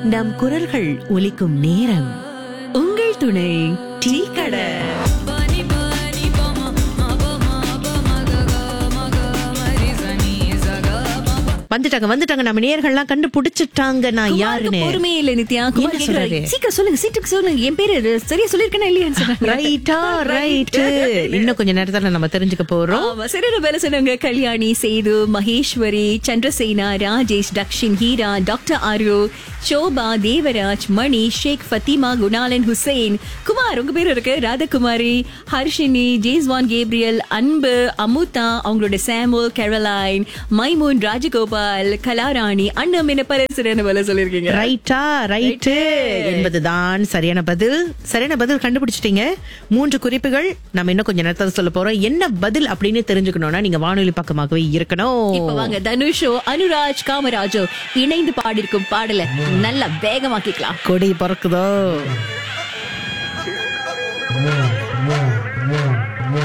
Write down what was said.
நம் குரல்கள் ஒலிக்கும் நேரம் உங்கள் துணை டீ கடை வந்துட்டாங்க வந்துட்டாங்க நம்ம நேர்கள்லாம் கண்டுபிடிச்சிட்டாங்க நான் யாருன்னு பொறுமையே இல்ல நித்யா குமார் என்ன கேக்குறாரு. சொல்றாரு? சீக்கிரம் சொல்லுங்க சீட்டுக்கு சொல்லுங்க என் பேரு சரியா சொல்லிருக்கேனா இல்லையான்னு சொல்றாங்க ரைட்டா ரைட்டு இன்னும் கொஞ்ச நேரத்துல நம்ம தெரிஞ்சுக்க போறோம் ஆமா சரியான வேலை சொன்னவங்க கல்யாணி சேது மகேஸ்வரி சந்திரசேனா ராஜேஷ் தக்ஷின் ஹீரா டாக்டர் ஆரு சோபா தேவராஜ் மணி ஷேக் ஃபத்திமா குணாலன் ஹுசைன் குமார் உங்க பேர் இருக்கு ராதகுமாரி ஹர்ஷினி ஜேஸ்வான் கேப்ரியல் அன்பு அமுதா அவங்களோட சாமுல் கேரலைன் மைமூன் ராஜகோபால் கலாராணி அண்ணம் என்ன பல சரியான வேலை சொல்லிருக்கீங்க ரைட்டா ரைட்டு என்பதுதான் சரியான பதில் சரியான பதில் கண்டுபிடிச்சிட்டீங்க மூன்று குறிப்புகள் நம்ம இன்னும் கொஞ்ச நேரத்துல சொல்ல போறோம் என்ன பதில் அப்படின்னு தெரிஞ்சுக்கணும்னா நீங்க வானொலி பக்கமாகவே இப்ப இருக்கணும் வாங்க தனுஷோ அனுராஜ் காமராஜோ இணைந்து பாடியிருக்கும் பாடல நல்லா வேகமாக்கிக்கலாம் கொடி பறக்குதோ more, more.